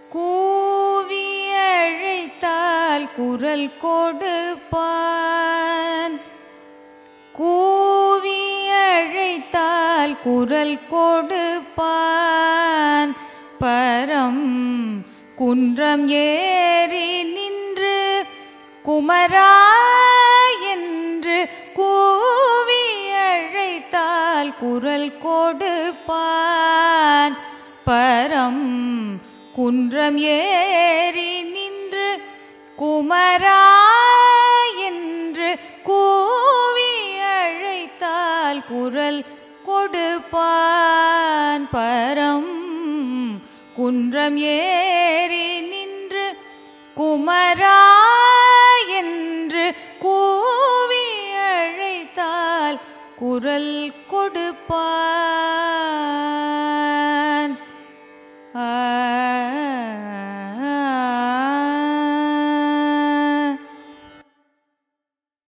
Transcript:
கூவி அழைத்தால் குரல் கொடுப்பான் கூவி அழைத்தால் குரல் கொடுப்பான் பரம் குன்றம் ஏறி நின்று குமரா என்று கூவி அழைத்தால் குரல் கொடுப்பான் பரம் குன்றம் ஏறி நின்று குமரா என்று கூவி அழைத்தால் குரல் கொடுப்பான் பரம் குன்றம் ஏறி நின்று குமரா என்று கூவி அழைத்தால் குரல் கொடுப்பான்